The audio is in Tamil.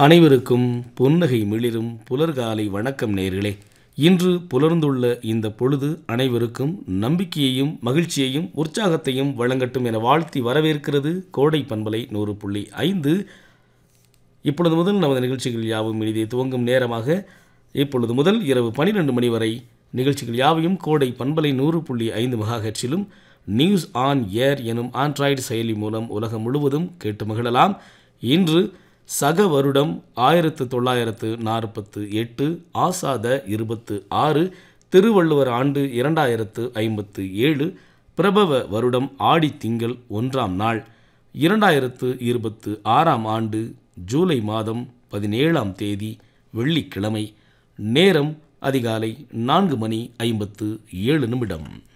அனைவருக்கும் புன்னகை மிளிரும் புலர்காலை வணக்கம் நேர்களே இன்று புலர்ந்துள்ள இந்த பொழுது அனைவருக்கும் நம்பிக்கையையும் மகிழ்ச்சியையும் உற்சாகத்தையும் வழங்கட்டும் என வாழ்த்தி வரவேற்கிறது கோடை பண்பலை நூறு புள்ளி ஐந்து இப்பொழுது முதல் நமது நிகழ்ச்சிகள் யாவும் இனிதே துவங்கும் நேரமாக இப்பொழுது முதல் இரவு பனிரெண்டு மணி வரை நிகழ்ச்சிகள் யாவையும் கோடை பண்பலை நூறு புள்ளி ஐந்து மெகாஹெட்ஸிலும் நியூஸ் ஆன் ஏர் எனும் ஆண்ட்ராய்டு செயலி மூலம் உலகம் முழுவதும் கேட்டு மகிழலாம் இன்று சக வருடம் ஆயிரத்து தொள்ளாயிரத்து நாற்பத்து எட்டு ஆசாத இருபத்து ஆறு திருவள்ளுவர் ஆண்டு இரண்டாயிரத்து ஐம்பத்து ஏழு பிரபவ வருடம் ஆடி திங்கள் ஒன்றாம் நாள் இரண்டாயிரத்து இருபத்து ஆறாம் ஆண்டு ஜூலை மாதம் பதினேழாம் தேதி வெள்ளிக்கிழமை நேரம் அதிகாலை நான்கு மணி ஐம்பத்து ஏழு நிமிடம்